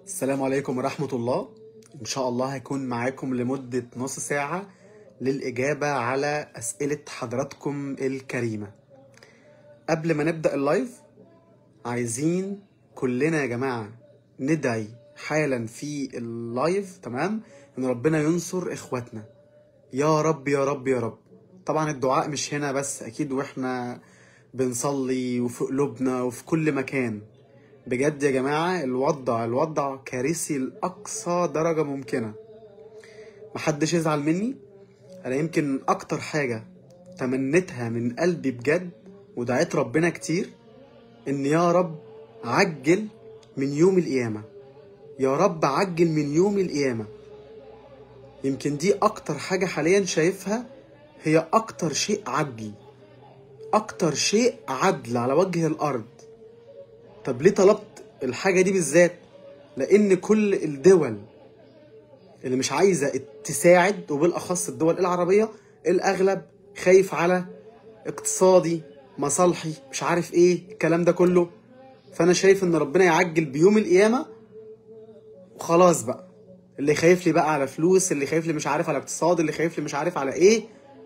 السلام عليكم ورحمة الله إن شاء الله هيكون معاكم لمدة نص ساعة للإجابة على أسئلة حضراتكم الكريمة قبل ما نبدأ اللايف عايزين كلنا يا جماعة ندعي حالا في اللايف تمام إن ربنا ينصر إخواتنا يا رب يا رب يا رب طبعا الدعاء مش هنا بس أكيد وإحنا بنصلي وفي قلوبنا وفي كل مكان بجد يا جماعة الوضع الوضع كارثي لأقصى درجة ممكنة محدش يزعل مني أنا يمكن أكتر حاجة تمنيتها من قلبي بجد ودعيت ربنا كتير إن يا رب عجل من يوم القيامة يا رب عجل من يوم القيامة يمكن دي أكتر حاجة حاليا شايفها هي أكتر شيء عدل أكتر شيء عدل على وجه الأرض طب ليه طلبت الحاجة دي بالذات؟ لأن كل الدول اللي مش عايزة تساعد وبالأخص الدول العربية الأغلب خايف على اقتصادي مصالحي مش عارف ايه الكلام ده كله فأنا شايف إن ربنا يعجل بيوم القيامة وخلاص بقى اللي خايف لي بقى على فلوس اللي خايف لي مش عارف على اقتصاد اللي خايف لي مش عارف على ايه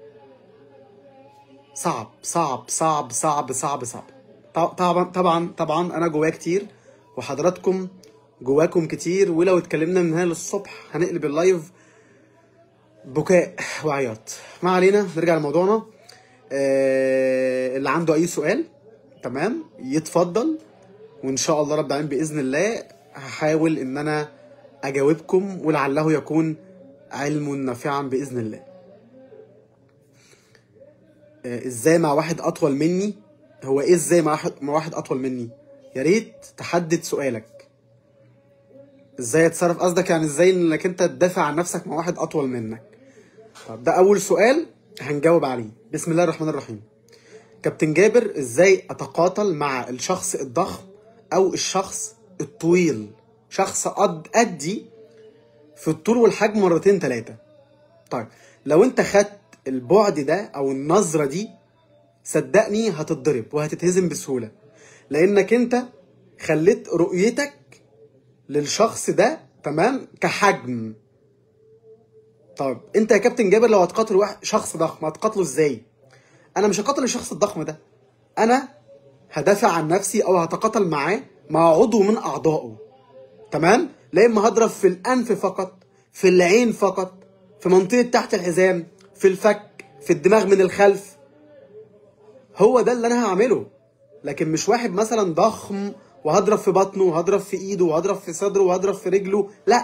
صعب صعب صعب صعب صعب صعب طبعا طبعا طبعا انا جوايا كتير وحضراتكم جواكم كتير ولو اتكلمنا من هنا للصبح هنقلب اللايف بكاء وعياط ما علينا نرجع لموضوعنا آه اللي عنده اي سؤال تمام يتفضل وان شاء الله رب العالمين باذن الله هحاول ان انا اجاوبكم ولعله يكون علم نافعا باذن الله آه ازاي مع واحد اطول مني هو ايه ازاي مع واحد مع واحد اطول مني يا ريت تحدد سؤالك ازاي اتصرف قصدك يعني ازاي انك انت تدافع عن نفسك مع واحد اطول منك طب ده اول سؤال هنجاوب عليه بسم الله الرحمن الرحيم كابتن جابر ازاي اتقاتل مع الشخص الضخم او الشخص الطويل شخص قد قدي في الطول والحجم مرتين ثلاثه طيب لو انت خدت البعد ده او النظره دي صدقني هتتضرب وهتتهزم بسهوله لانك انت خليت رؤيتك للشخص ده تمام كحجم طيب انت يا كابتن جابر لو هتقاتل واحد شخص ضخم هتقاتله ازاي انا مش هقاتل الشخص الضخم ده انا هدافع عن نفسي او هتقاتل معاه مع عضو من اعضائه تمام لا اما هضرب في الانف فقط في العين فقط في منطقه تحت الحزام في الفك في الدماغ من الخلف هو ده اللي انا هعمله لكن مش واحد مثلا ضخم وهضرب في بطنه وهضرب في ايده وهضرب في صدره وهضرب في رجله لا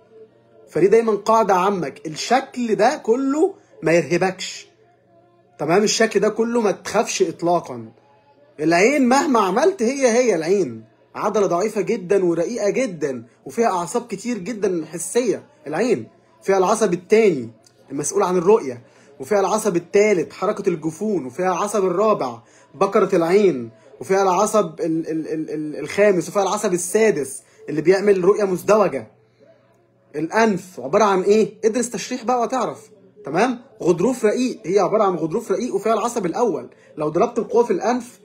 فدي دايما قاعدة عمك الشكل ده كله ما يرهبكش تمام الشكل ده كله ما تخافش اطلاقا العين مهما عملت هي هي العين عضلة ضعيفة جدا ورقيقة جدا وفيها أعصاب كتير جدا حسية العين فيها العصب التاني المسؤول عن الرؤية وفيها العصب الثالث حركة الجفون وفيها العصب الرابع بكرة العين وفيها العصب ال ال ال ال الخامس وفيها العصب السادس اللي بيعمل رؤية مزدوجة الأنف عبارة عن إيه؟ ادرس تشريح بقى وتعرف تمام؟ غضروف رقيق هي عبارة عن غضروف رقيق وفيها العصب الأول لو ضربت القوة في الأنف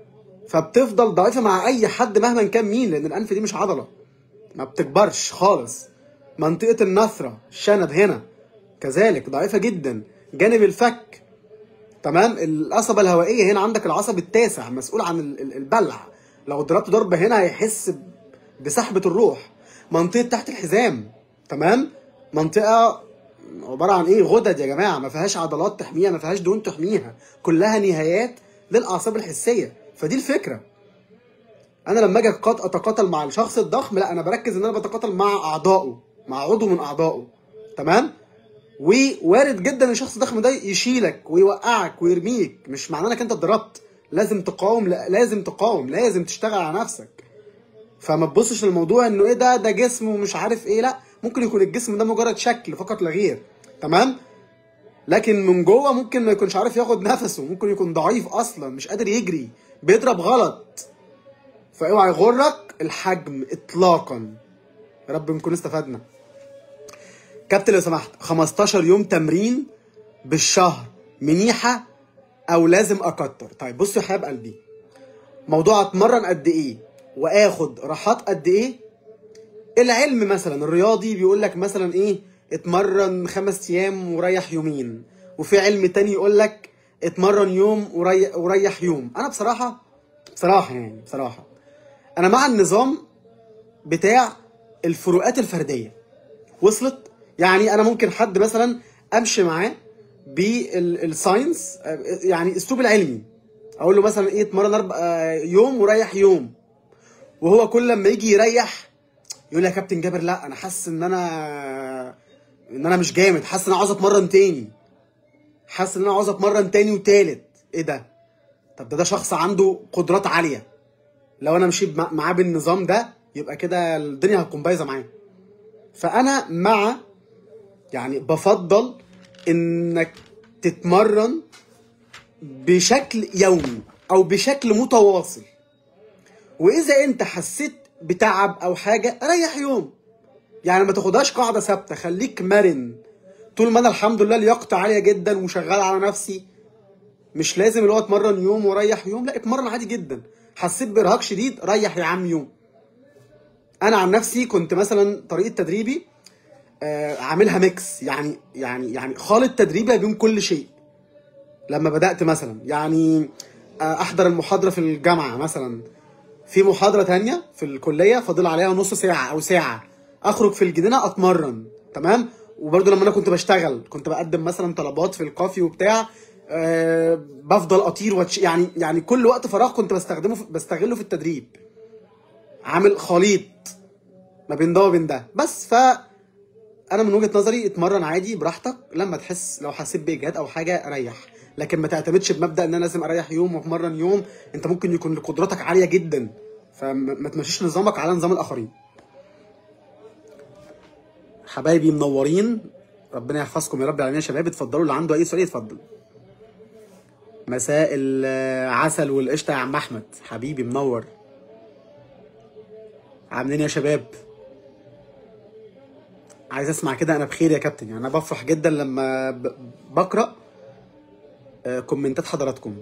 فبتفضل ضعيفة مع أي حد مهما كان مين لأن الأنف دي مش عضلة ما بتكبرش خالص منطقة النثرة الشنب هنا كذلك ضعيفة جدا جانب الفك تمام القصبة الهوائية هنا عندك العصب التاسع مسؤول عن البلع لو ضربت ضربة هنا هيحس بسحبة الروح منطقة تحت الحزام تمام منطقة عبارة عن ايه غدد يا جماعة ما فيهاش عضلات تحميها ما فيهاش دهون تحميها كلها نهايات للأعصاب الحسية فدي الفكرة أنا لما أجي أتقاتل مع الشخص الضخم لا أنا بركز إن أنا بتقاتل مع أعضائه مع عضو من أعضائه تمام ووارد جدا ان الشخص الضخم ده يشيلك ويوقعك ويرميك مش معناه انك انت اتضربت لازم تقاوم لا لازم تقاوم لازم تشتغل على نفسك فما تبصش للموضوع انه ايه ده ده جسم ومش عارف ايه لا ممكن يكون الجسم ده مجرد شكل فقط لا غير تمام لكن من جوه ممكن ما يكونش عارف ياخد نفسه ممكن يكون ضعيف اصلا مش قادر يجري بيضرب غلط فاوعى يغرك الحجم اطلاقا يا رب نكون استفدنا كابتن لو سمحت 15 يوم تمرين بالشهر منيحه او لازم اكتر طيب بصوا يا حبايب قلبي موضوع اتمرن قد ايه واخد راحات قد ايه العلم مثلا الرياضي بيقول لك مثلا ايه اتمرن خمس ايام وريح يومين وفي علم تاني يقول لك اتمرن يوم وريح, وريح يوم انا بصراحه بصراحه يعني بصراحه انا مع النظام بتاع الفروقات الفرديه وصلت يعني انا ممكن حد مثلا امشي معاه بالساينس يعني اسلوب العلمي اقول له مثلا ايه اتمرن اربع يوم وريح يوم وهو كل لما يجي يريح يقول لي يا كابتن جابر لا انا حاسس ان انا ان انا مش جامد حاسس ان انا عاوز اتمرن تاني حاسس ان انا عاوز اتمرن تاني وتالت ايه ده طب ده ده شخص عنده قدرات عاليه لو انا مشيت مع- معاه بالنظام ده يبقى كده الدنيا هتكون بايظه معاه فانا مع يعني بفضل انك تتمرن بشكل يومي او بشكل متواصل واذا انت حسيت بتعب او حاجه ريح يوم يعني ما تاخدهاش قاعده ثابته خليك مرن طول ما انا الحمد لله لياقتي عاليه جدا وشغال على نفسي مش لازم اللي هو اتمرن يوم وريح يوم لا اتمرن عادي جدا حسيت بارهاق شديد ريح يا عم يوم انا عن نفسي كنت مثلا طريقه تدريبي آه، عاملها ميكس يعني يعني يعني خالط تدريبي بين كل شيء لما بدات مثلا يعني آه، احضر المحاضره في الجامعه مثلا في محاضره تانية في الكليه فاضل عليها نص ساعه او ساعه اخرج في الجنينه اتمرن تمام وبرده لما انا كنت بشتغل كنت بقدم مثلا طلبات في الكافي وبتاع أه بفضل اطير واتش يعني يعني كل وقت فراغ كنت بستخدمه في بستغله في التدريب عامل خليط ما بين ده وبين ده بس ف انا من وجهه نظري اتمرن عادي براحتك لما تحس لو حسيت باجهاد او حاجه ريح لكن ما تعتمدش بمبدا ان انا لازم اريح يوم واتمرن يوم انت ممكن يكون قدراتك عاليه جدا فما ما تمشيش نظامك على نظام الاخرين حبايبي منورين ربنا يحفظكم يا رب العالمين يا شباب اتفضلوا اللي عنده اي سؤال يتفضل مساء العسل والقشطه يا عم احمد حبيبي منور عاملين يا شباب عايز اسمع كده انا بخير يا كابتن يعني انا بفرح جدا لما ب- بقرا آه، كومنتات حضراتكم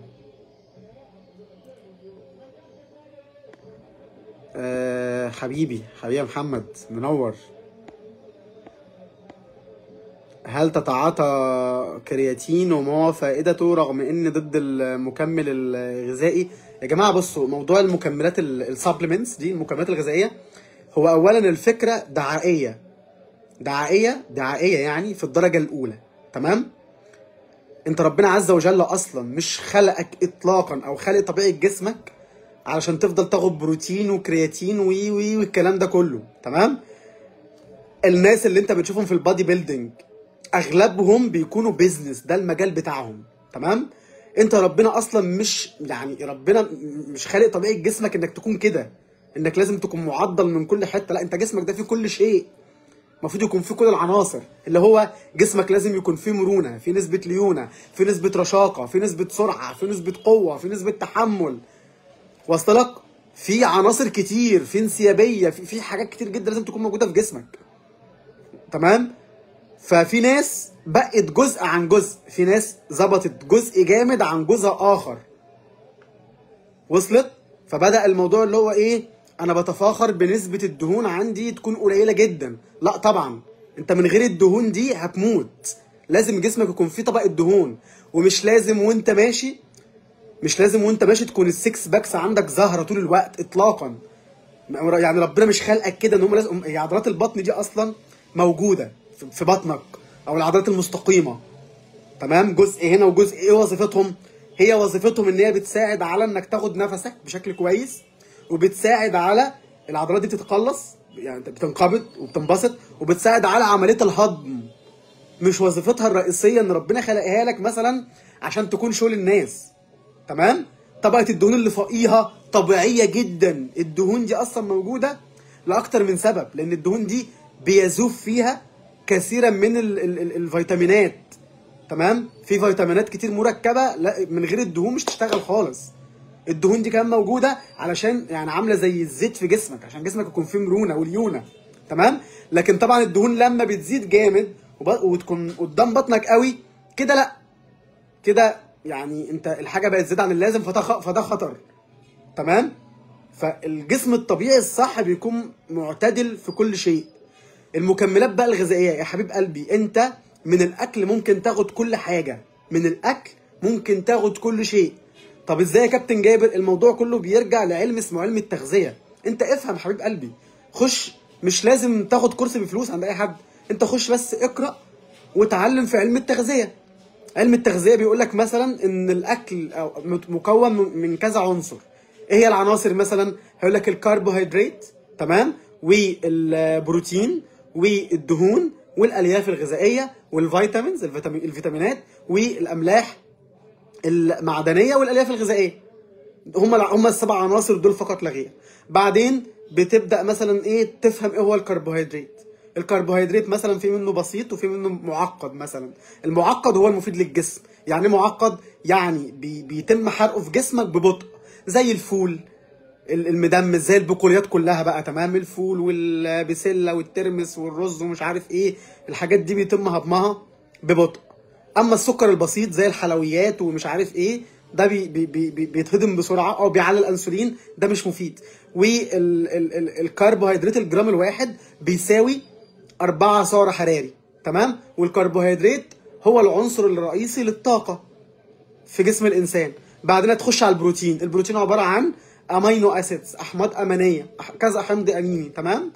آه، حبيبي حبيبي يا محمد منور هل تتعاطى كرياتين وما هو فائدته رغم ان ضد المكمل الغذائي يا جماعه بصوا موضوع المكملات السبلمنتس دي المكملات الغذائيه هو اولا الفكره دعائيه دعائيه دعائيه يعني في الدرجه الاولى تمام انت ربنا عز وجل اصلا مش خلقك اطلاقا او خلق طبيعه جسمك علشان تفضل تاخد بروتين وكرياتين وي وي والكلام ده كله تمام الناس اللي انت بتشوفهم في البادي بيلدينج اغلبهم بيكونوا بيزنس ده المجال بتاعهم تمام انت ربنا اصلا مش يعني ربنا م- مش خالق طبيعه جسمك انك تكون كده انك لازم تكون معضل من كل حته لا انت جسمك ده فيه كل شيء المفروض يكون فيه كل العناصر اللي هو جسمك لازم يكون فيه مرونه في نسبه ليونه في نسبه رشاقه في نسبه سرعه في نسبه قوه في نسبه تحمل واصل لك في عناصر كتير في انسيابيه في, في حاجات كتير جدا لازم تكون موجوده في جسمك تمام ففي ناس بقت جزء عن جزء في ناس ظبطت جزء جامد عن جزء اخر وصلت فبدا الموضوع اللي هو ايه انا بتفاخر بنسبه الدهون عندي تكون قليله جدا لا طبعا انت من غير الدهون دي هتموت لازم جسمك يكون فيه طبقه دهون ومش لازم وانت ماشي مش لازم وانت ماشي تكون السكس باكس عندك ظاهره طول الوقت اطلاقا يعني ربنا مش خلقك كده ان هم لازم هي عضلات البطن دي اصلا موجوده في- في بطنك او العضلات المستقيمه تمام جزء هنا وجزء ايه وظيفتهم هي وظيفتهم ان هي بتساعد على انك تاخد نفسك بشكل كويس وبتساعد على العضلات دي تتقلص يعني انت بتنقبض وبتنبسط وبتساعد على عمليه الهضم مش وظيفتها الرئيسيه ان ربنا خلقها لك مثلا عشان تكون شغل الناس تمام طبقه الدهون اللي فوقيها طبيعيه جدا الدهون دي اصلا موجوده لاكتر من سبب لان الدهون دي بيذوب فيها كثيرا من ال ال ال الفيتامينات تمام في فيتامينات كتير مركبه لا من غير الدهون مش تشتغل خالص الدهون دي كمان موجوده علشان يعني عامله زي الزيت في جسمك عشان جسمك يكون فيه مرونه وليونه تمام لكن طبعا الدهون لما بتزيد جامد وب- وتكون قدام بطنك قوي كده لا كده يعني انت الحاجه بقت زياده عن اللازم فده خ- فده خطر تمام فالجسم الطبيعي الصح بيكون معتدل في كل شيء المكملات بقى الغذائيه يا حبيب قلبي انت من الاكل ممكن تاخد كل حاجه من الاكل ممكن تاخد كل شيء طب ازاي يا كابتن جابر الموضوع كله بيرجع لعلم اسمه علم التغذيه انت افهم حبيب قلبي خش مش لازم تاخد كورس بفلوس عند اي حد انت خش بس اقرا وتعلم في علم التغذيه علم التغذيه بيقول لك مثلا ان الاكل أو مكون من كذا عنصر ايه هي العناصر مثلا هيقول لك الكربوهيدرات تمام والبروتين والدهون والالياف الغذائيه والفيتامينز الفيتامين الفيتامينات والاملاح المعدنيه والالياف الغذائيه هم هم السبع عناصر دول فقط لا غير بعدين بتبدا مثلا ايه تفهم ايه هو الكربوهيدرات الكربوهيدرات مثلا في منه بسيط وفي منه معقد مثلا المعقد هو المفيد للجسم يعني معقد يعني بي بيتم حرقه في جسمك ببطء زي الفول المدمس زي البقوليات كلها بقى تمام الفول والبسله والترمس والرز ومش عارف ايه الحاجات دي بيتم هضمها ببطء اما السكر البسيط زي الحلويات ومش عارف ايه ده بي بي بي بيتهضم بسرعه او بيعلي الانسولين ده مش مفيد والكربوهيدرات الجرام الواحد بيساوي 4 سعر حراري تمام والكربوهيدرات هو العنصر الرئيسي للطاقه في جسم الانسان بعدين تخش على البروتين البروتين عباره عن امينو اسيدز احماض امينيه كذا حمض اميني تمام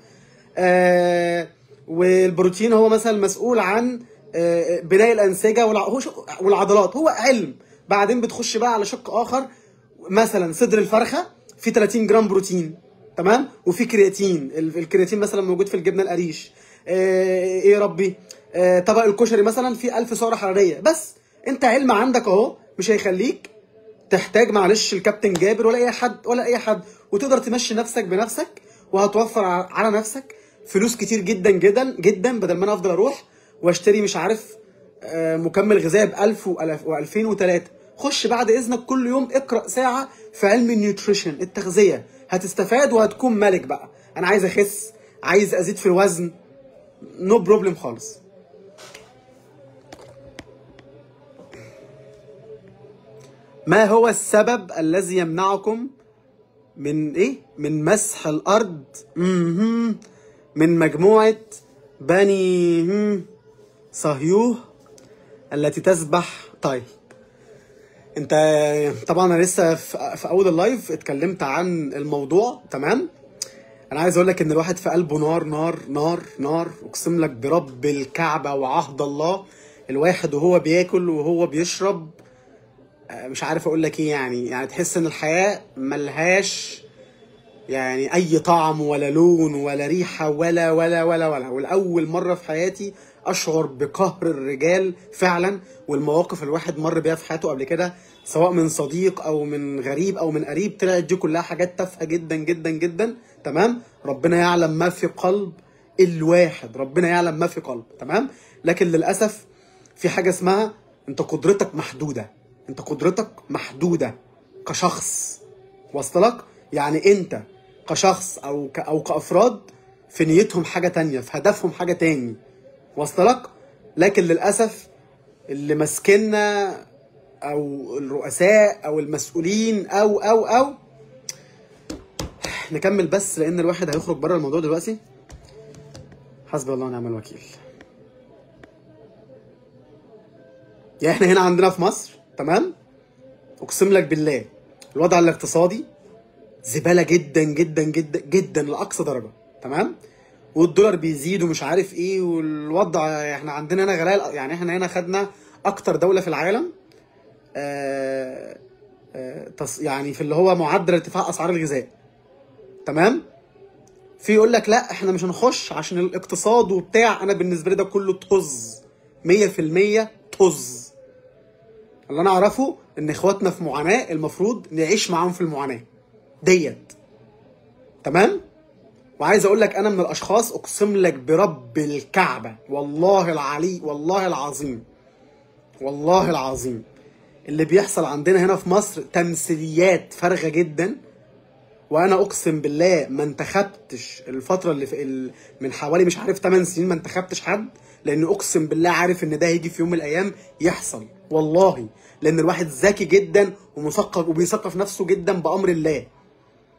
آه والبروتين هو مثلا مسؤول عن آه بناء الانسجه والعضلات هو علم بعدين بتخش بقى على شق اخر مثلا صدر الفرخه فيه 30 جرام بروتين تمام وفي كرياتين الكرياتين مثلا موجود في الجبنه القريش آه ايه يا ربي آه طبق الكشري مثلا فيه 1000 سعره حراريه بس انت علم عندك اهو مش هيخليك تحتاج معلش الكابتن جابر ولا اي حد ولا اي حد وتقدر تمشي نفسك بنفسك وهتوفر على نفسك فلوس كتير جدا جدا جدا بدل ما انا افضل اروح واشتري مش عارف مكمل غذائي ب 1000 و2000 و2003 خش بعد اذنك كل يوم اقرا ساعه في علم النيوتريشن التغذيه هتستفاد وهتكون ملك بقى انا عايز اخس عايز ازيد في الوزن نو no بروبلم خالص ما هو السبب الذي يمنعكم من ايه من مسح الارض مم. من مجموعه بني صهيوه التي تسبح طيب انت طبعا انا لسه في اول اللايف اتكلمت عن الموضوع تمام انا عايز اقول لك ان الواحد في قلبه نار نار نار نار اقسم لك برب الكعبه وعهد الله الواحد وهو بياكل وهو بيشرب مش عارف اقول لك ايه يعني يعني تحس ان الحياه ملهاش يعني اي طعم ولا لون ولا ريحه ولا ولا ولا ولا والاول مره في حياتي اشعر بقهر الرجال فعلا والمواقف الواحد مر بيها في حياته قبل كده سواء من صديق او من غريب او من قريب طلعت دي كلها حاجات تافهه جدا جدا جدا تمام ربنا يعلم ما في قلب الواحد ربنا يعلم ما في قلب تمام لكن للاسف في حاجه اسمها انت قدرتك محدوده انت قدرتك محدوده كشخص وصلك يعني انت كشخص او ك او كافراد في نيتهم حاجه تانية في هدفهم حاجه تاني وصلك لكن للاسف اللي ماسكنا او الرؤساء او المسؤولين او او او نكمل بس لان الواحد هيخرج بره الموضوع دلوقتي حسبي الله ونعم الوكيل يعني احنا هنا عندنا في مصر تمام اقسم لك بالله الوضع الاقتصادي زباله جدا جدا جدا جدا لاقصى درجه تمام والدولار بيزيد ومش عارف ايه والوضع احنا عندنا هنا غلاء يعني احنا هنا خدنا اكتر دوله في العالم آآ آآ يعني في اللي هو معدل ارتفاع اسعار الغذاء تمام في يقول لك لا احنا مش هنخش عشان الاقتصاد وبتاع انا بالنسبه لي ده كله طز 100% طز اللي انا اعرفه ان اخواتنا في معاناه المفروض نعيش معاهم في المعاناه ديت تمام وعايز اقول لك انا من الاشخاص اقسم لك برب الكعبه والله العلي والله العظيم والله العظيم اللي بيحصل عندنا هنا في مصر تمثيليات فارغه جدا وانا اقسم بالله ما انتخبتش الفتره اللي في ال... من حوالي مش عارف 8 سنين ما انتخبتش حد لان اقسم بالله عارف ان ده هيجي في يوم من الايام يحصل والله لان الواحد ذكي جدا ومثقف وبيثقف نفسه جدا بامر الله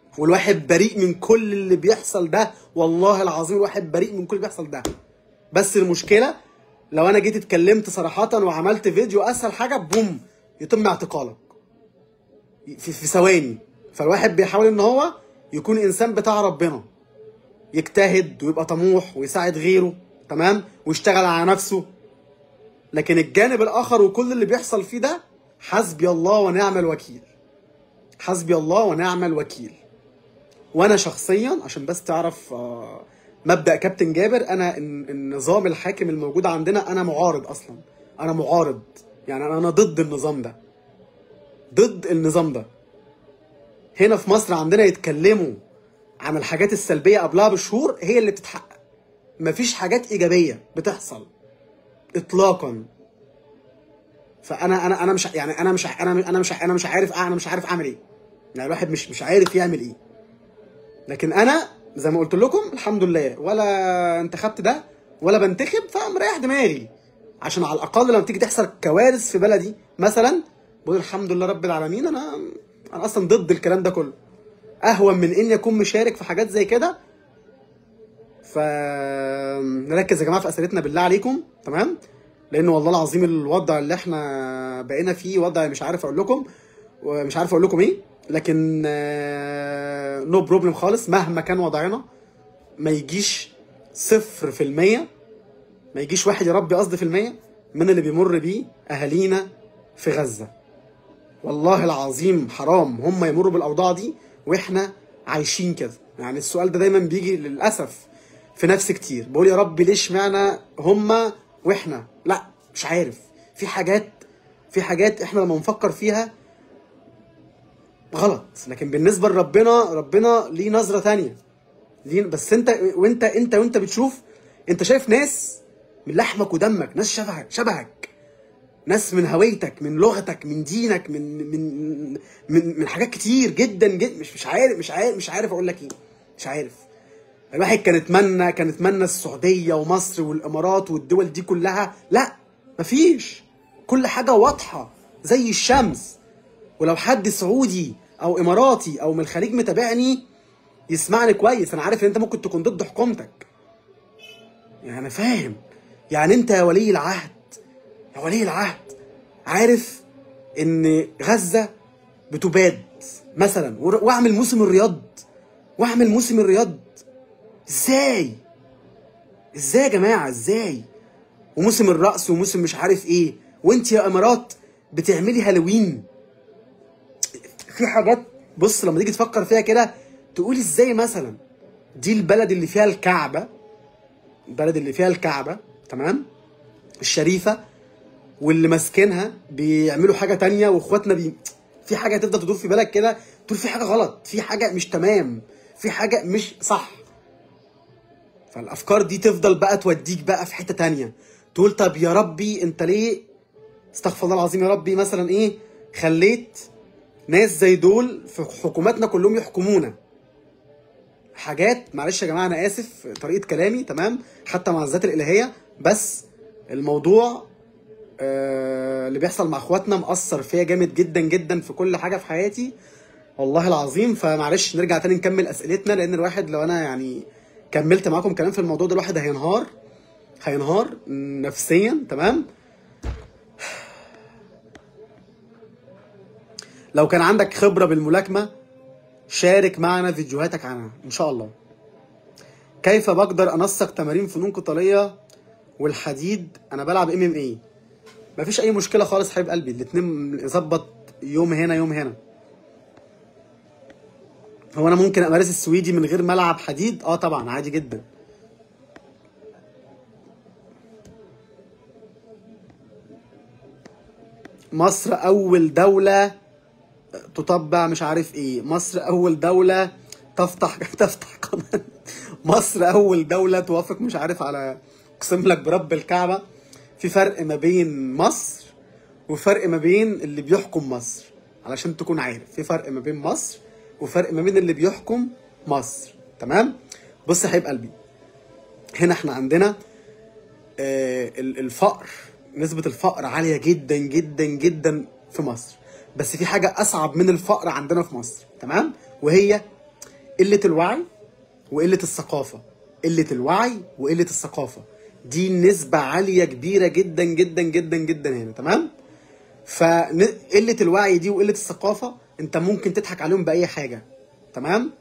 والواحد بريء من كل اللي بيحصل ده والله العظيم الواحد بريء من كل اللي بيحصل ده بس المشكله لو انا جيت اتكلمت صراحه وعملت فيديو اسهل حاجه بوم يتم اعتقالك في, في ثواني فالواحد بيحاول ان هو يكون انسان بتاع ربنا يجتهد ويبقى طموح ويساعد غيره تمام ويشتغل على نفسه لكن الجانب الاخر وكل اللي بيحصل فيه ده حسبي الله ونعم الوكيل حسبي الله ونعم الوكيل وانا شخصيا عشان بس تعرف آه، مبدا كابتن جابر انا الن- النظام الحاكم الموجود عندنا انا معارض اصلا انا معارض يعني انا ضد النظام ده ضد النظام ده هنا في مصر عندنا يتكلموا عن الحاجات السلبيه قبلها بشهور هي اللي بتتحقق مفيش حاجات ايجابيه بتحصل اطلاقا فانا انا انا مش يعني انا مش انا انا مش انا مش عارف انا مش عارف اعمل ايه يعني الواحد مش مش عارف يعمل ايه لكن انا زي ما قلت لكم الحمد لله ولا انتخبت ده ولا بنتخب فمريح دماغي عشان على الاقل لما تيجي تحصل كوارث في بلدي مثلا بقول الحمد لله رب العالمين انا انا اصلا ضد الكلام ده كله اهون من اني اكون مشارك في حاجات زي كده فنركز يا جماعه في اسئلتنا بالله عليكم تمام لان والله العظيم الوضع اللي احنا بقينا فيه وضع مش عارف اقول لكم ومش عارف اقول لكم ايه لكن نو بروبلم خالص مهما كان وضعنا ما يجيش صفر في المية ما يجيش واحد يا ربي قصدي في المية من اللي بيمر بيه اهالينا في غزة والله العظيم حرام هم يمروا بالاوضاع دي واحنا عايشين كده يعني السؤال ده دايما بيجي للاسف في نفسي كتير بقول يا رب ليش معنى هم واحنا لا مش عارف في حاجات في حاجات احنا لما نفكر فيها غلط لكن بالنسبه لربنا ربنا ليه نظره تانية ليه بس انت وانت انت وانت بتشوف انت شايف ناس من لحمك ودمك ناس شبهك شبهك ناس من هويتك من لغتك من دينك من من من من حاجات كتير جدا جدا مش مش عارف مش عارف مش عارف اقول لك ايه مش عارف الواحد كان يتمنى كان يتمنى السعوديه ومصر والامارات والدول دي كلها لا مفيش كل حاجه واضحه زي الشمس ولو حد سعودي او اماراتي او من الخليج متابعني يسمعني كويس انا عارف ان انت ممكن تكون ضد حكومتك يعني أنا فاهم يعني انت يا ولي العهد يا ولي العهد عارف ان غزه بتباد مثلا ور- واعمل موسم الرياض واعمل موسم الرياض ازاي ازاي يا جماعه ازاي وموسم الرقص وموسم مش عارف ايه وانت يا امارات بتعملي هالوين في حاجات بص لما تيجي تفكر فيها كده تقول ازاي مثلا دي البلد اللي فيها الكعبه البلد اللي فيها الكعبه تمام الشريفه واللي ماسكينها بيعملوا حاجه تانية واخواتنا بي... في حاجه تفضل تدور في بالك كده تقول في حاجه غلط في حاجه مش تمام في حاجه مش صح فالافكار دي تفضل بقى توديك بقى في حته تانية تقول طب يا ربي انت ليه استغفر الله العظيم يا ربي مثلا ايه خليت ناس زي دول في حكوماتنا كلهم يحكمونا حاجات معلش يا جماعه انا اسف طريقه كلامي تمام حتى مع الذات الالهيه بس الموضوع آه اللي بيحصل مع اخواتنا مأثر فيا جامد جدا جدا في كل حاجه في حياتي والله العظيم فمعلش نرجع تاني نكمل اسئلتنا لان الواحد لو انا يعني كملت معاكم كلام في الموضوع ده الواحد هينهار هينهار نفسيا تمام لو كان عندك خبرة بالملاكمة شارك معنا فيديوهاتك عنها ان شاء الله كيف بقدر انسق تمارين فنون قتالية والحديد انا بلعب ام ام اي مفيش اي مشكلة خالص حبيب قلبي الاتنين نظبط يوم هنا يوم هنا هو انا ممكن امارس السويدي من غير ما العب حديد اه طبعا عادي جدا مصر اول دولة تطبع مش عارف ايه مصر اول دولة تفتح تفتح قناة مصر اول دولة توافق مش عارف على اقسم لك برب الكعبة في فرق ما بين مصر وفرق ما بين اللي بيحكم مصر علشان تكون عارف في فرق ما بين مصر وفرق ما بين اللي بيحكم مصر تمام بص يا حبيب قلبي هنا احنا عندنا آه، ال- الفقر نسبة الفقر عالية جدا جدا جدا في مصر بس في حاجة أصعب من الفقر عندنا في مصر تمام وهي قله الوعي وقله الثقافه قله الوعي وقله الثقافه دي نسبه عاليه كبيره جدا جدا جدا جدا هنا تمام فقله الوعي دي وقله الثقافه انت ممكن تضحك عليهم باي حاجه تمام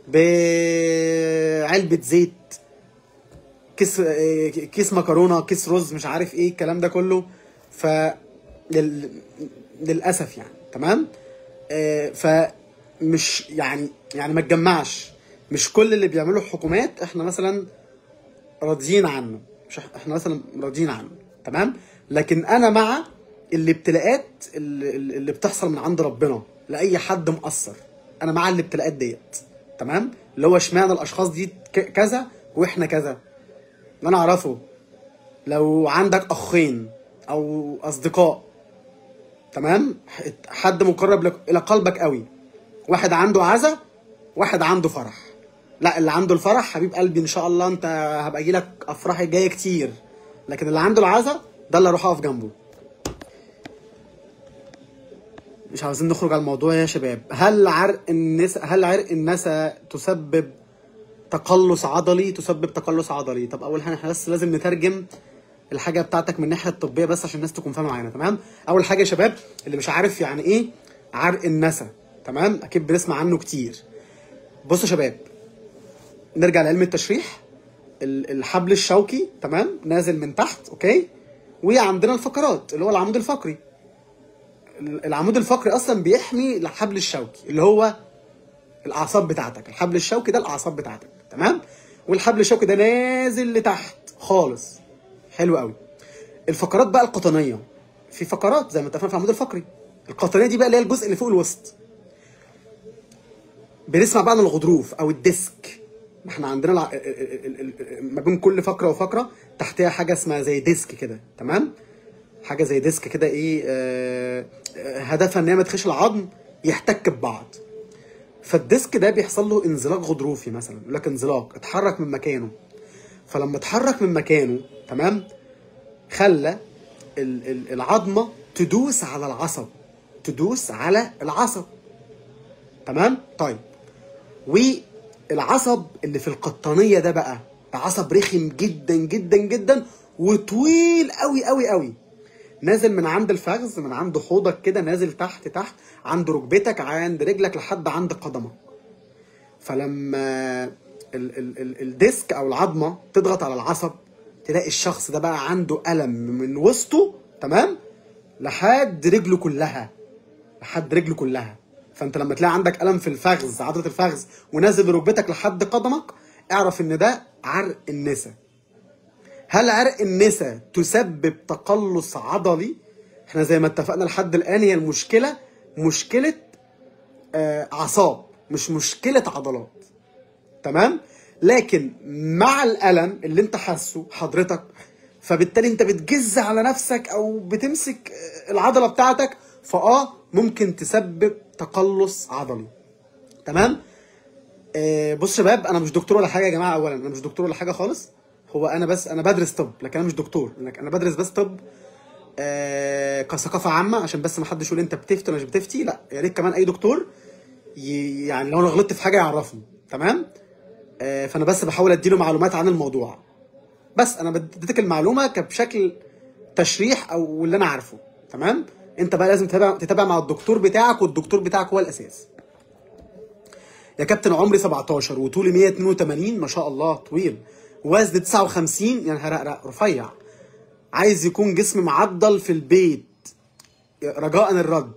بعلبه زيت كيس آه، كيس مكرونه كيس رز مش عارف ايه الكلام ده كله ف لل... للاسف يعني تمام آه، فمش يعني يعني ما تجمعش مش كل اللي بيعمله الحكومات احنا مثلا راضيين عنه مش إح- احنا مثلا راضيين عنه تمام لكن انا مع الابتلاءات اللي, اللي بتحصل من عند ربنا لاي حد مقصر انا مع الابتلاءات ديت تمام اللي هو اشمعنى الاشخاص دي ك- كذا واحنا كذا اللي انا اعرفه لو عندك اخين او اصدقاء تمام حد مقرب لك الى قلبك قوي واحد عنده عزا واحد عنده فرح لا اللي عنده الفرح حبيب قلبي ان شاء الله انت هبقى اجي لك افراح جايه كتير لكن اللي عنده العزا ده اللي اروح اقف جنبه مش عاوزين نخرج على الموضوع يا شباب هل عرق النساء هل عرق النساء تسبب تقلص عضلي تسبب تقلص عضلي طب اول حاجه احنا بس لازم نترجم الحاجه بتاعتك من الناحيه الطبيه بس عشان الناس تكون فاهمه معانا تمام اول حاجه يا شباب اللي مش عارف يعني ايه عرق النسا تمام اكيد بنسمع عنه كتير بصوا يا شباب نرجع لعلم التشريح ال- الحبل الشوكي تمام نازل من تحت اوكي وعندنا الفقرات اللي هو العمود الفقري ال- العمود الفقري اصلا بيحمي الحبل الشوكي اللي هو الاعصاب بتاعتك الحبل الشوكي ده الاعصاب بتاعتك تمام والحبل الشوكي ده نازل لتحت خالص حلو قوي الفقرات بقى القطنيه في فقرات زي ما اتفقنا في العمود الفقري القطنيه دي بقى اللي هي الجزء اللي فوق الوسط بنسمع بقى عن الغضروف او الديسك ما احنا عندنا الع... ال- ال- ال- ال- ما بين كل فقره وفقره تحتها حاجه اسمها زي ديسك كده تمام حاجه زي ديسك كده ايه آه آه، هدفها ان هي ما تخش العظم يحتك ببعض فالديسك ده بيحصل له انزلاق غضروفي مثلا يقول لك انزلاق اتحرك من مكانه فلما اتحرك من مكانه تمام خلى ال- ال- العظمه تدوس على العصب تدوس على العصب تمام طيب والعصب اللي في القطنيه ده بقى ده عصب رخم جدا جدا جدا وطويل قوي قوي قوي نازل من عند الفخذ من عند حوضك كده نازل تحت تحت عند ركبتك عند رجلك لحد عند قدمك فلما ال ال ال الديسك او العظمه تضغط على العصب تلاقي الشخص ده بقى عنده الم من وسطه تمام لحد رجله كلها لحد رجله كلها فانت لما تلاقي عندك الم في الفخذ عضله الفخذ ونازل ركبتك لحد قدمك اعرف ان ده عرق النسا هل عرق النسا تسبب تقلص عضلي احنا زي ما اتفقنا لحد الان هي المشكله مشكله آه، اعصاب مش مشكله عضلات تمام لكن مع الالم اللي انت حاسه حضرتك فبالتالي انت بتجز على نفسك او بتمسك آه، العضله بتاعتك فاه ممكن تسبب تقلص عضلي تمام آه بص شباب انا مش دكتور ولا حاجه يا جماعه اولا انا مش دكتور ولا حاجه خالص هو انا بس انا بدرس طب لكن انا مش دكتور لكن انا بدرس بس طب آه كثقافه عامه عشان بس ما حدش يقول انت بتفتي ولا مش بتفتي لا يا ريت كمان اي دكتور ي... يعني لو انا غلطت في حاجه يعرفني تمام آه فانا بس بحاول اديله معلومات عن الموضوع بس انا بديتك المعلومه كبشكل تشريح او اللي انا عارفه تمام انت بقى لازم تتابع تتابع مع الدكتور بتاعك والدكتور بتاعك هو الاساس يا كابتن عمري 17 وطولي 182 ما شاء الله طويل وزن 59 يا نهار أزرق، رفيع عايز يكون جسم معضل في البيت رجاء الرد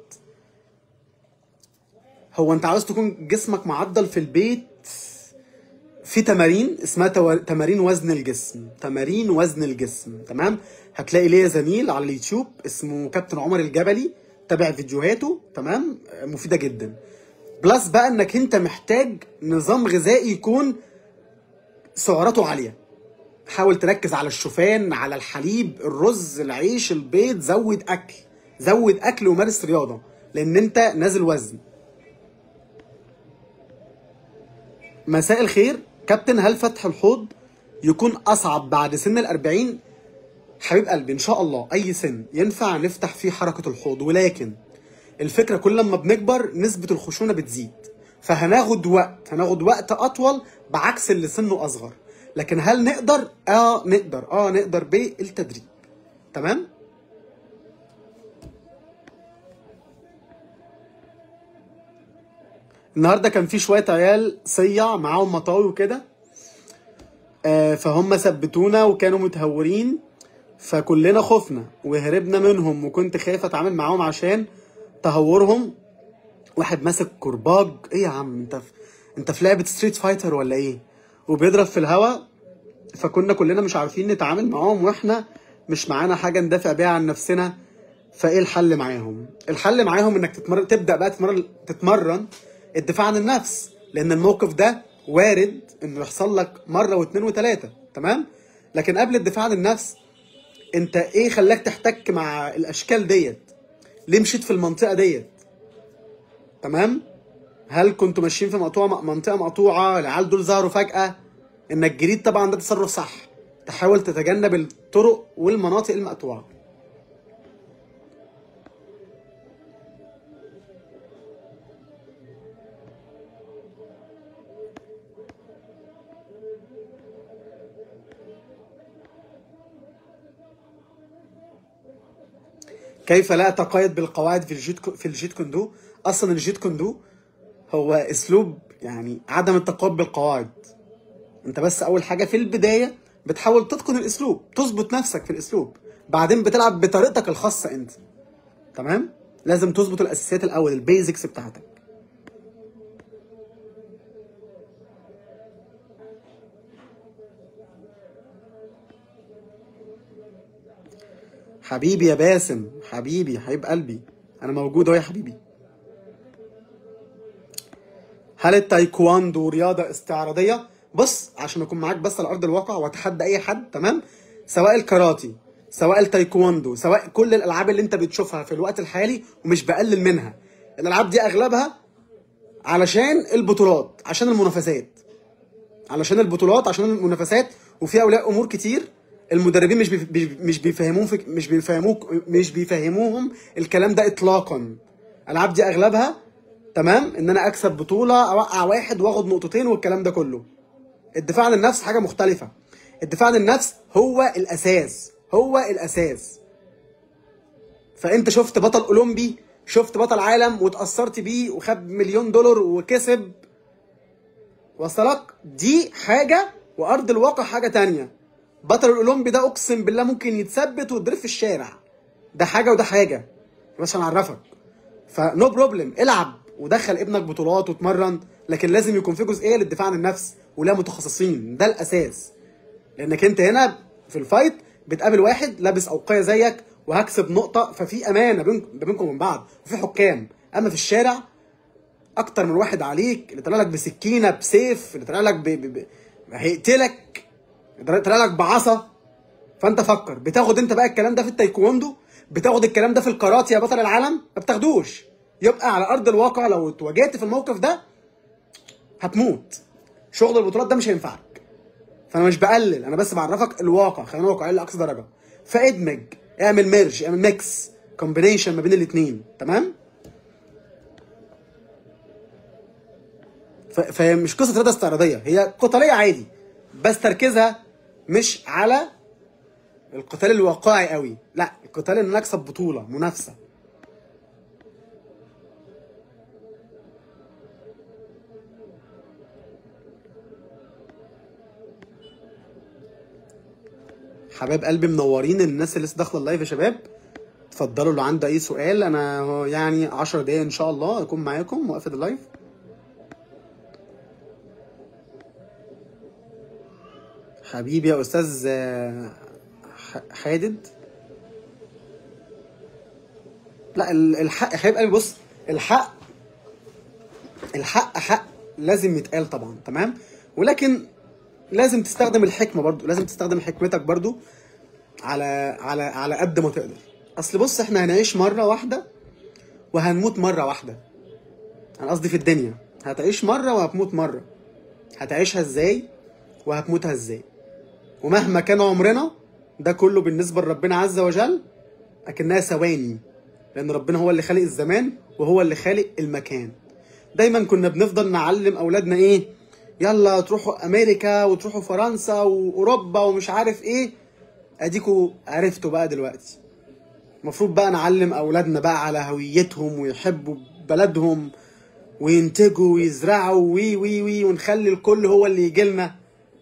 هو انت عاوز تكون جسمك معضل في البيت في تمارين اسمها تو- تمارين وزن الجسم تمارين وزن الجسم تمام هتلاقي ليا زميل على اليوتيوب اسمه كابتن عمر الجبلي تابع فيديوهاته تمام آه، مفيده جدا بلس بقى انك انت محتاج نظام غذائي يكون سعراته عاليه حاول تركز على الشوفان على الحليب الرز العيش البيض زود اكل زود اكل ومارس رياضه لان انت نازل وزن مساء الخير كابتن هل فتح الحوض يكون اصعب بعد سن الأربعين حبيب قلبي ان شاء الله اي سن ينفع نفتح فيه حركه الحوض ولكن الفكره كل لما بنكبر نسبه الخشونه بتزيد فهناخد وقت هناخد وقت اطول بعكس اللي سنه اصغر لكن هل نقدر اه نقدر اه نقدر بالتدريب تمام النهارده كان في شويه عيال صيع معاهم مطاوي وكده آه فهم ثبتونا وكانوا متهورين فكلنا خفنا وهربنا منهم وكنت خايف اتعامل معاهم عشان تهورهم واحد ماسك كرباج ايه يا عم انت في... انت في لعبه ستريت فايتر ولا ايه وبيضرب في الهوا فكنا كلنا مش عارفين نتعامل معاهم واحنا مش معانا حاجه ندافع بيها عن نفسنا فايه الحل معاهم الحل معاهم انك تتمرن تبدا بقى تتمرن تتمرن الدفاع عن النفس لان الموقف ده وارد انه يحصل لك مره واثنين وثلاثه تمام لكن قبل الدفاع عن النفس انت ايه خلاك تحتك مع الاشكال ديت ليه مشيت في المنطقه ديت تمام هل كنتوا ماشيين في مقطوعه منطقه مقطوعه العيال دول ظهروا فجاه انك جريت طبعا ده تصرف صح تحاول تتجنب الطرق والمناطق المقطوعه كيف لا اتقيد بالقواعد في الجيت في الجيت كوندو اصلا الجيت كوندو هو اسلوب يعني عدم التقيد بالقواعد انت بس اول حاجه في البدايه بتحاول تتقن الاسلوب تظبط نفسك في الاسلوب بعدين بتلعب بطريقتك الخاصه انت تمام لازم تظبط الاساسيات الاول البيزكس بتاعتك حبيبي يا باسم حبيبي حبيب قلبي انا موجود اهو يا حبيبي هل التايكواندو رياضه استعراضيه بص عشان اكون معاك بس على ارض الواقع واتحدى اي حد تمام سواء الكاراتي سواء التايكواندو سواء كل الالعاب اللي انت بتشوفها في الوقت الحالي ومش بقلل منها الالعاب دي اغلبها علشان البطولات عشان المنافسات علشان البطولات عشان المنافسات وفي اولياء امور كتير المدربين مش بيف... مش بيفهموهم فك... مش بيفهموك مش بيفهموهم الكلام ده اطلاقا الالعاب دي اغلبها تمام ان انا اكسب بطوله اوقع واحد واخد نقطتين والكلام ده كله الدفاع عن النفس حاجه مختلفه الدفاع عن النفس هو الاساس هو الاساس فانت شفت بطل اولمبي شفت بطل عالم واتاثرت بيه وخد مليون دولار وكسب وصلك دي حاجه وارض الواقع حاجه تانية بطل الاولمبي ده اقسم بالله ممكن يتثبت ويضرب في الشارع ده حاجه وده حاجه بس انا اعرفك فنو بروبلم العب ودخل ابنك بطولات واتمرن لكن لازم يكون في جزئيه للدفاع عن النفس ولا متخصصين ده الاساس لانك انت هنا في الفايت بتقابل واحد لابس اوقيه زيك وهكسب نقطه ففي امانه بينكم وبين بعض وفي حكام اما في الشارع اكتر من واحد عليك اللي طلع لك بسكينه بسيف اللي طلع لك ب... ب... ب... هيقتلك اللي طلع لك بعصا فانت فكر بتاخد انت بقى الكلام ده في التايكوندو بتاخد الكلام ده في الكاراتيه يا بطل العالم ما بتاخدوش يبقى على ارض الواقع لو اتواجهت في الموقف ده هتموت شغل البطولات ده مش هينفعك فانا مش بقلل انا بس بعرفك الواقع خلينا واقعيين لاقصى درجه فادمج اعمل ميرج اعمل ميكس كومبينيشن ما بين الاثنين تمام فهي مش قصه رياضه استعراضيه هي قتاليه عادي بس تركيزها مش على القتال الواقعي قوي لا القتال ان اكسب بطوله منافسه حبايب قلبي منورين الناس اللي لسه داخله اللايف يا شباب اتفضلوا لو عنده اي سؤال انا يعني 10 دقايق ان شاء الله اكون معاكم واقفل اللايف حبيبي يا استاذ حادد لا الحق يا حبيب قلبي بص الحق الحق حق لازم يتقال طبعا تمام ولكن لازم تستخدم الحكمه برضو لازم تستخدم حكمتك برضو على على على قد ما تقدر اصل بص احنا هنعيش مره واحده وهنموت مره واحده انا قصدي في الدنيا هتعيش مره وهتموت مره هتعيشها ازاي وهتموتها ازاي ومهما كان عمرنا ده كله بالنسبه لربنا عز وجل اكنها ثواني لان ربنا هو اللي خالق الزمان وهو اللي خالق المكان دايما كنا بنفضل نعلم اولادنا ايه يلا تروحوا امريكا وتروحوا فرنسا واوروبا ومش عارف ايه اديكوا عرفتوا بقى دلوقتي المفروض بقى نعلم اولادنا بقى على هويتهم ويحبوا بلدهم وينتجوا ويزرعوا وي وي وي ونخلي الكل هو اللي يجي لنا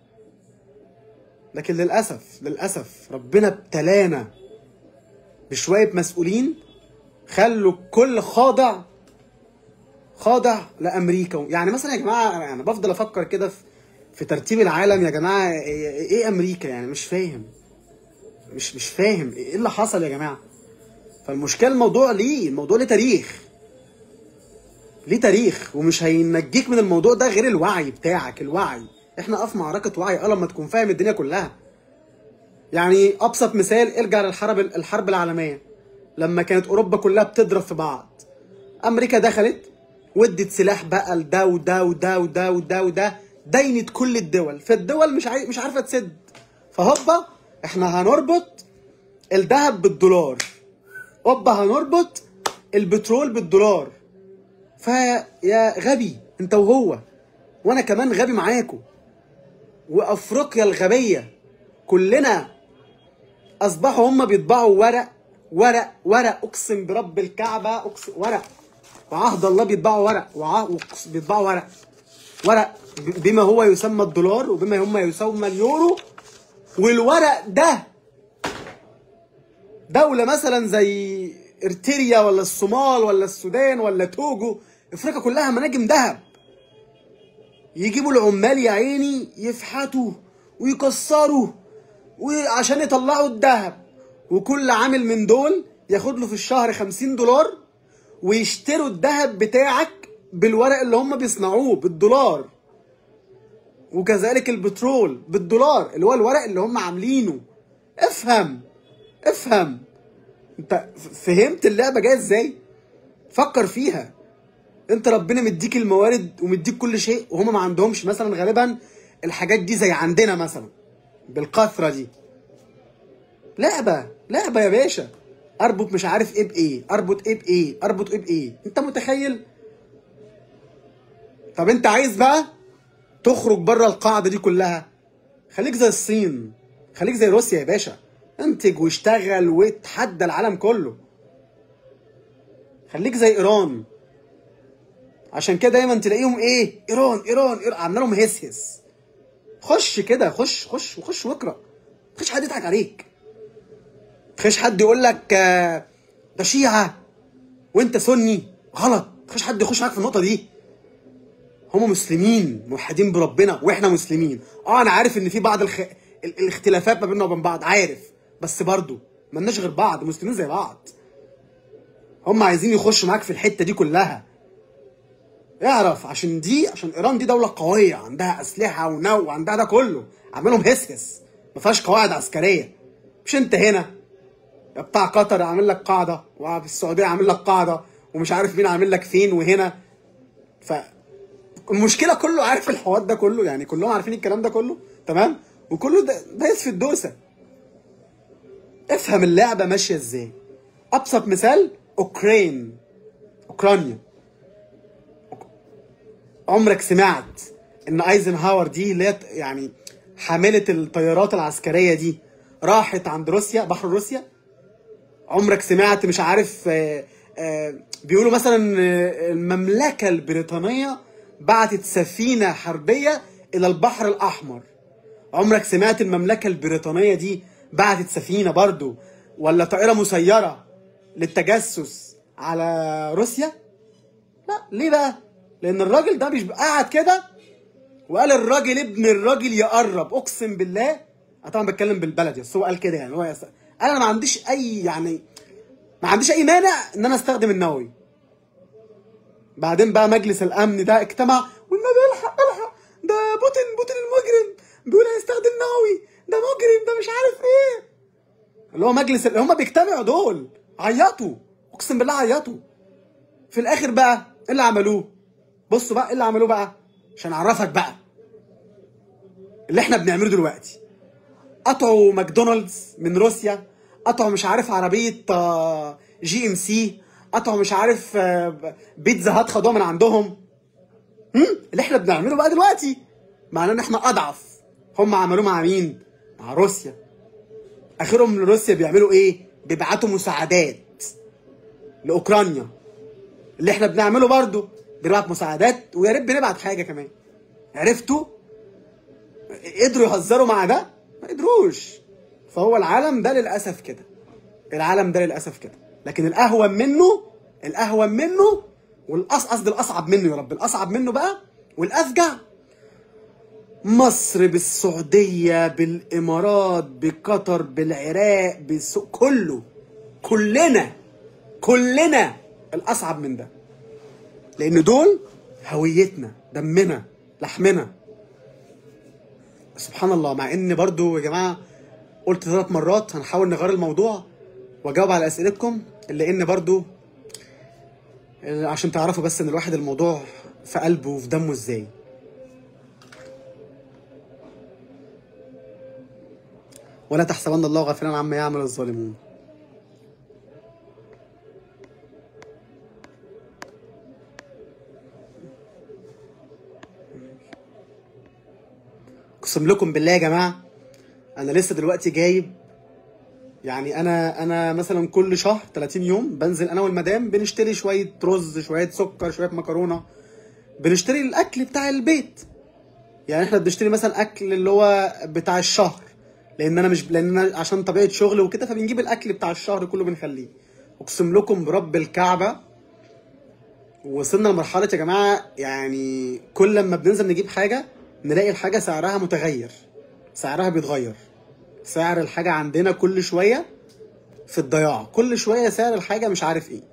لكن للاسف للاسف ربنا ابتلانا بشويه مسؤولين خلوا الكل خاضع خاضع لامريكا يعني مثلا يا جماعه انا يعني بفضل افكر كده في في ترتيب العالم يا جماعه ايه إيه امريكا يعني مش فاهم مش مش فاهم ايه اللي حصل يا جماعه فالمشكله الموضوع ليه الموضوع ليه تاريخ ليه تاريخ ومش هينجيك من الموضوع ده غير الوعي بتاعك الوعي احنا في معركه وعي اه لما تكون فاهم الدنيا كلها يعني ابسط مثال ارجع للحرب الحرب العالميه لما كانت اوروبا كلها بتضرب في بعض امريكا دخلت ودت سلاح بقى لده وده وده وده وده وده دينت كل الدول فالدول مش عاي... مش عارفه تسد فهوبا احنا هنربط الذهب بالدولار هوبا هنربط البترول بالدولار فيا غبي انت وهو وانا كمان غبي معاكم وافريقيا الغبيه كلنا اصبحوا هم بيطبعوا ورق ورق ورق اقسم برب الكعبه اقسم ورق وعهد الله بيطبعوا ورق وع... وقس- بيطبعوا ورق ورق ب- بما هو يسمى الدولار وبما هم يسمى اليورو والورق ده دولة مثلا زي ارتريا ولا الصومال ولا السودان ولا توجو افريقيا كلها مناجم ذهب يجيبوا العمال يا عيني يفحتوا ويكسروا وعشان يطلعوا الذهب وكل عامل من دول ياخد له في الشهر 50 دولار ويشتروا الذهب بتاعك بالورق اللي هم بيصنعوه بالدولار وكذلك البترول بالدولار اللي هو الورق اللي هم عاملينه افهم افهم انت ف- فهمت اللعبه جايه ازاي فكر فيها انت ربنا مديك الموارد ومديك كل شيء وهم ما عندهمش مثلا غالبا الحاجات دي زي عندنا مثلا بالكثره دي لعبه لعبه يا باشا اربط مش عارف ايه بايه اربط ايه بايه اربط ايه بايه انت متخيل طب انت عايز بقى تخرج بره القاعده دي كلها خليك زي الصين خليك زي روسيا يا باشا انتج واشتغل وتحدى العالم كله خليك زي ايران عشان كده دايما تلاقيهم ايه ايران ايران, إيران. عامله لهم هس هس خش كده خش خش وخش واقرا مفيش حد يضحك عليك مفيش حد يقول لك آه، ده شيعه وانت سني غلط مفيش حد يخش معاك في النقطه دي هم مسلمين موحدين بربنا واحنا مسلمين اه انا عارف ان في بعض الخ... ال- الاختلافات ما بيننا وبين بعض عارف بس برضو ملناش غير بعض مسلمين زي بعض هم عايزين يخشوا معاك في الحته دي كلها اعرف عشان دي عشان ايران دي دوله قويه عندها اسلحه ونو وعندها ده كله عاملهم هس هس ما فيهاش قواعد عسكريه مش انت هنا يا بتاع قطر عامل لك قاعده وفي السعوديه عامل لك قاعده ومش عارف مين عامل لك فين وهنا ف المشكله كله عارف الحوار ده كله يعني كلهم عارفين الكلام ده كله تمام وكله دا- دايس في الدوسه افهم اللعبه ماشيه ازاي ابسط مثال اوكرين اوكرانيا عمرك سمعت ان ايزنهاور دي اللي هي يعني حامله الطيارات العسكريه دي راحت عند روسيا بحر روسيا عمرك سمعت مش عارف آه، آه، بيقولوا مثلا آه، المملكه البريطانيه بعتت سفينه حربيه الى البحر الاحمر عمرك سمعت المملكه البريطانيه دي بعتت سفينه برضو ولا طائره مسيره للتجسس على روسيا لا ليه بقى لان الراجل ده مش قاعد كده وقال الراجل ابن الراجل يقرب اقسم بالله انا طبعا بتكلم بالبلدي بس هو قال كده يعني هو يس... قال انا ما عنديش اي يعني ما عنديش اي مانع ان انا استخدم النووي بعدين بقى مجلس الامن ده اجتمع والنبي الحق الحق ده بوتين بوتين المجرم بيقول هيستخدم نووي ده مجرم ده مش عارف ايه اللي هو مجلس اللي هم بيجتمعوا دول عيطوا اقسم بالله عيطوا في الاخر بقى ايه اللي عملوه بصوا بقى ايه اللي عملوه بقى عشان اعرفك بقى اللي احنا بنعمله دلوقتي قطعوا ماكدونالدز من روسيا قطعوا مش عارف عربيه آه، جي ام سي قطعوا مش عارف آه، بيتزا هات خدوها من عندهم هم؟ اللي احنا بنعمله بقى دلوقتي معناه ان احنا اضعف هم عملوه مع مين مع روسيا اخرهم روسيا بيعملوا ايه بيبعتوا مساعدات لاوكرانيا اللي احنا بنعمله برضو بنبعت مساعدات ويا ريت بنبعت حاجه كمان عرفتوا قدروا يهزروا مع ده ما قدروش فهو العالم ده للاسف كده العالم ده للاسف كده لكن الاهون منه الاهون منه والأص قصدي الاصعب منه يا رب الاصعب منه بقى والافجع مصر بالسعوديه بالامارات بقطر بالعراق بس... كله كلنا كلنا الاصعب من ده لان دول هويتنا دمنا لحمنا سبحان الله مع ان برضو يا جماعه قلت ثلاث مرات هنحاول نغير الموضوع واجاوب على اسئلتكم الا ان برضو عشان تعرفوا بس ان الواحد الموضوع في قلبه وفي دمه ازاي ولا تحسبن الله غافلا عما يعمل الظالمون اقسم لكم بالله يا جماعه انا لسه دلوقتي جايب يعني انا انا مثلا كل شهر 30 يوم بنزل انا والمدام بنشتري شويه رز شويه سكر شويه مكرونه بنشتري الاكل بتاع البيت يعني احنا بنشتري مثلا اكل اللي هو بتاع الشهر لان انا مش لان أنا عشان طبيعه شغل وكده فبنجيب الاكل بتاع الشهر كله بنخليه اقسم لكم برب الكعبه وصلنا لمرحله يا جماعه يعني كل لما بننزل نجيب حاجه نلاقي الحاجه سعرها متغير سعرها بيتغير سعر الحاجه عندنا كل شويه في الضياع كل شويه سعر الحاجه مش عارف ايه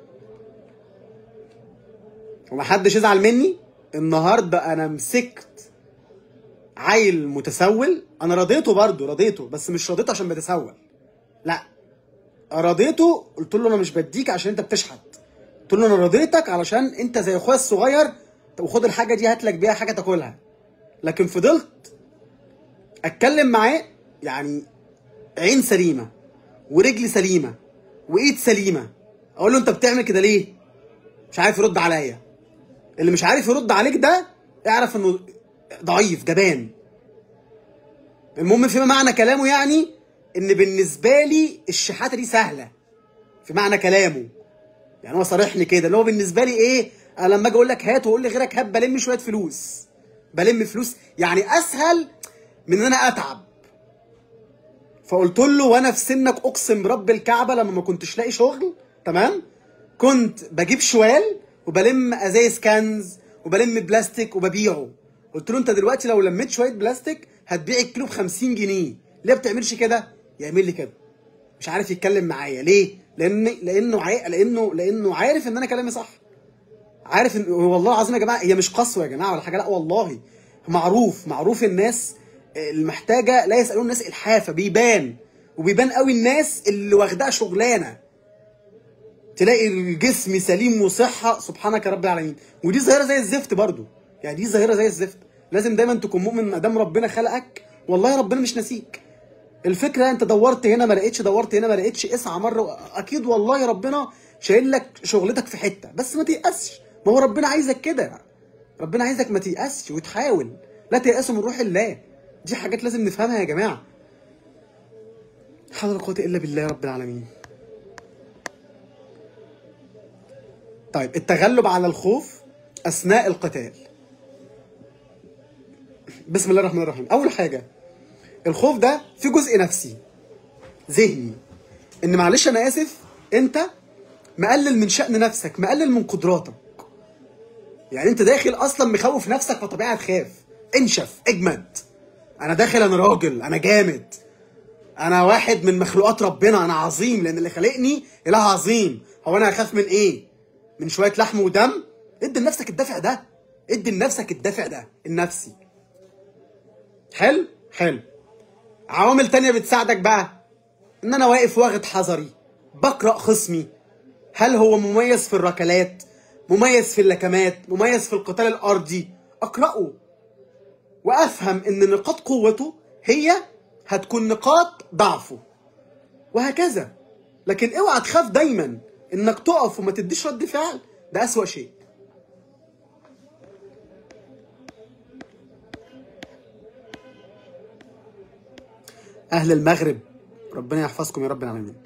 ومحدش يزعل مني النهارده انا مسكت عيل متسول انا رضيته برضه رضيته بس مش رضيته عشان بتسول لا رضيته قلت له انا مش بديك عشان انت بتشحت قلت له انا رضيتك علشان انت زي اخويا الصغير طب خد الحاجه دي هات لك بيها حاجه تاكلها لكن فضلت اتكلم معاه يعني عين سليمه ورجل سليمه وايد سليمه اقول له انت بتعمل كده ليه مش عارف يرد عليا اللي مش عارف يرد عليك ده اعرف انه ضعيف جبان المهم فيما معنى كلامه يعني ان بالنسبه لي الشحاته دي سهله في معنى كلامه يعني هو صارحني كده اللي هو بالنسبه لي ايه انا لما اجي اقول لك هات واقول لغيرك هات بلم شويه فلوس بلم فلوس يعني اسهل من ان انا اتعب فقلت له وانا في سنك اقسم برب الكعبه لما ما كنتش لاقي شغل تمام كنت بجيب شوال وبلم ازايز كنز وبلم بلاستيك وببيعه قلت له انت دلوقتي لو لميت شويه بلاستيك هتبيع الكيلو ب 50 جنيه ليه ما بتعملش كده يعمل لي كده مش عارف يتكلم معايا ليه لان لانه عي... لانه لانه عارف ان انا كلامي صح عارف ان والله العظيم يا جماعه هي مش قسوه يا جماعه ولا حاجه لا والله معروف معروف الناس المحتاجه لا يسالون الناس الحافه بيبان وبيبان قوي الناس اللي واخداها شغلانه تلاقي الجسم سليم وصحه سبحانك يا رب العالمين ودي ظاهره زي الزفت برضو يعني دي ظاهره زي الزفت لازم دايما تكون مؤمن ما دام ربنا خلقك والله ربنا مش ناسيك الفكره انت دورت هنا ما لقيتش دورت هنا ما لقيتش اسعى مره اكيد والله ربنا شايل لك شغلتك في حته بس ما تيأسش ما هو ربنا عايزك كده ربنا عايزك ما تيأسش وتحاول لا تيأسوا من روح الله دي حاجات لازم نفهمها يا جماعه حول ولا قوه الا بالله رب العالمين طيب التغلب على الخوف اثناء القتال بسم الله الرحمن الرحيم اول حاجه الخوف ده في جزء نفسي ذهني ان معلش انا اسف انت مقلل من شأن نفسك مقلل من قدراتك يعني انت داخل اصلا مخوف نفسك فطبيعي تخاف انشف اجمد انا داخل انا راجل انا جامد انا واحد من مخلوقات ربنا انا عظيم لان اللي خلقني اله عظيم هو انا هخاف من ايه من شويه لحم ودم ادي لنفسك الدافع ده ادي لنفسك الدافع ده النفسي حلو حلو عوامل تانية بتساعدك بقى ان انا واقف واخد حذري بقرا خصمي هل هو مميز في الركلات مميز في اللكمات مميز في القتال الارضي اقراه وافهم ان نقاط قوته هي هتكون نقاط ضعفه وهكذا لكن اوعى تخاف دايما انك تقف وما تديش رد فعل ده اسوأ شيء اهل المغرب ربنا يحفظكم يا رب العالمين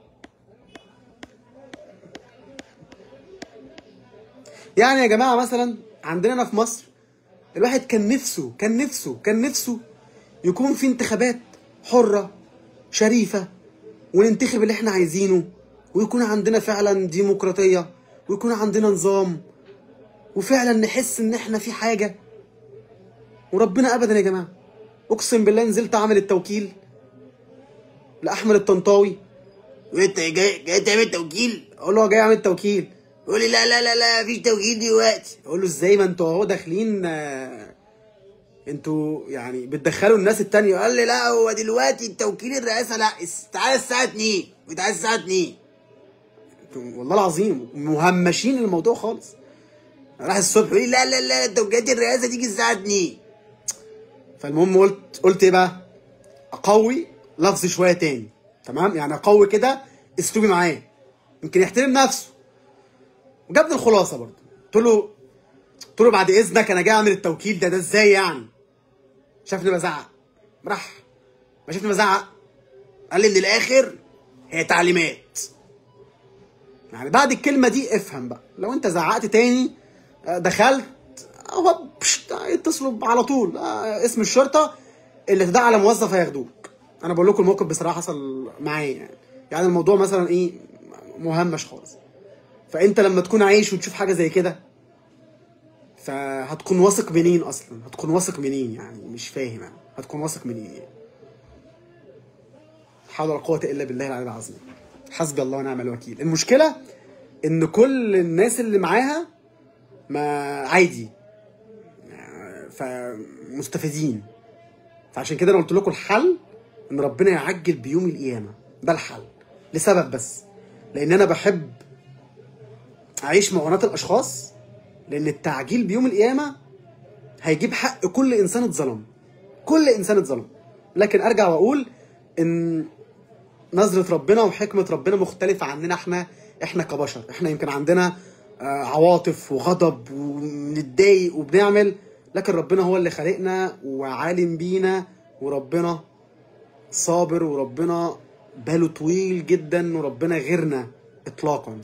يعني يا جماعه مثلا عندنا هنا في مصر الواحد كان نفسه كان نفسه كان نفسه يكون في انتخابات حره شريفه وننتخب اللي احنا عايزينه ويكون عندنا فعلا ديمقراطيه ويكون عندنا نظام وفعلا نحس ان احنا في حاجه وربنا ابدا يا جماعه اقسم بالله نزلت اعمل التوكيل لاحمد الطنطاوي وانت جاي جاي تعمل توكيل اقول له جاي اعمل توكيل يقول لي لا لا لا لا مفيش توكيل دلوقتي اقول له ازاي ما انتوا اهو داخلين آه، انتوا يعني بتدخلوا الناس التانية قال لي لا هو دلوقتي التوكيل الرئاسه لا الس- تعالى الساعه 2 وتعالى الساعه 2 انتوا والله العظيم مهمشين الموضوع خالص راح الصبح يقول لي لا لا لا توكيلات الرئاسه تيجي الساعه 2 فالمهم قلت قلت ايه بقى اقوي لفظ شويه تاني تمام يعني اقوي كده اسلوبي معاه يمكن يحترم نفسه وجاب لي الخلاصه برضه قلت له قلت له بعد اذنك انا جاي اعمل التوكيل ده ده ازاي يعني شافني بزعق راح ما شافني بزعق قال لي من الاخر هي تعليمات يعني بعد الكلمه دي افهم بقى لو انت زعقت تاني آه، دخلت هو بشت، يتصلوا على طول آه، اسم الشرطه اللي تدعى على موظف هياخدوك انا بقول لكم الموقف بصراحه حصل معايا يعني يعني الموضوع مثلا ايه مهمش خالص فانت لما تكون عايش وتشوف حاجه زي كده فهتكون واثق منين اصلا هتكون واثق منين يعني مش فاهم يعني هتكون واثق منين يعني حول ولا قوه الا بالله العلي العظيم حسبي الله ونعم الوكيل المشكله ان كل الناس اللي معاها ما عادي فمستفيدين فعشان كده انا قلت لكم الحل ان ربنا يعجل بيوم القيامه ده الحل لسبب بس لان انا بحب اعيش معاناه الاشخاص لان التعجيل بيوم القيامه هيجيب حق كل انسان اتظلم كل انسان اتظلم لكن ارجع واقول ان نظرة ربنا وحكمة ربنا مختلفة عننا احنا احنا كبشر احنا يمكن عندنا آه، عواطف وغضب وبنتضايق وبنعمل لكن ربنا هو اللي خلقنا وعالم بينا وربنا صابر وربنا باله طويل جدا وربنا غيرنا اطلاقا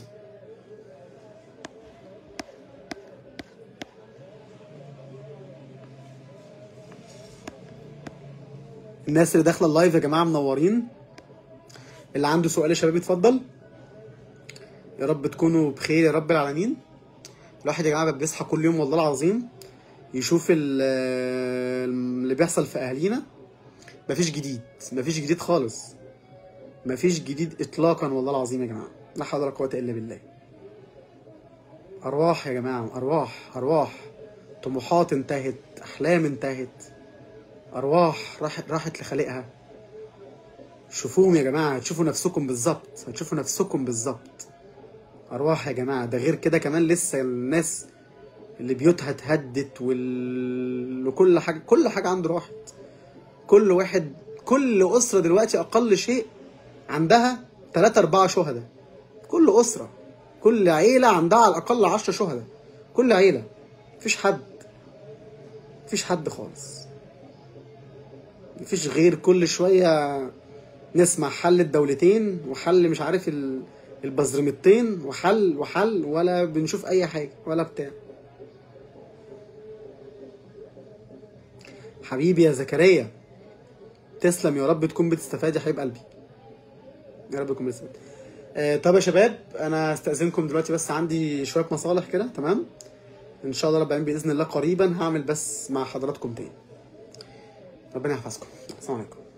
الناس اللي داخله اللايف يا جماعه منورين اللي عنده سؤال يا شباب يتفضل يا رب تكونوا بخير يا رب العالمين الواحد يا جماعه بيصحى كل يوم والله العظيم يشوف ال- اللي بيحصل في اهالينا مفيش جديد مفيش جديد خالص مفيش جديد اطلاقا والله العظيم يا جماعه لا حول ولا قوه الا بالله ارواح يا جماعه ارواح ارواح طموحات انتهت احلام انتهت ارواح راحت راحت لخالقها شوفوهم يا جماعه هتشوفوا نفسكم بالظبط هتشوفوا نفسكم بالظبط ارواح يا جماعه ده غير كده كمان لسه الناس اللي بيوتها اتهدت وال... وكل حاجه كل حاجه عنده راحت كل واحد كل اسره دلوقتي اقل شيء عندها 3 4 شهداء كل اسره كل عيله عندها على الاقل 10 شهداء كل عيله مفيش حد مفيش حد خالص مفيش غير كل شويه نسمع حل الدولتين وحل مش عارف ال- البزرمتين وحل وحل ولا بنشوف اي حاجه ولا بتاع حبيبي يا زكريا تسلم يا رب تكون بتستفاد يا حبيب قلبي يا رب تكون بتستفاد آه طب يا شباب انا استاذنكم دلوقتي بس عندي شويه مصالح كده تمام ان شاء الله رب العالمين باذن الله قريبا هعمل بس مع حضراتكم تاني ربنا يحفظكم السلام عليكم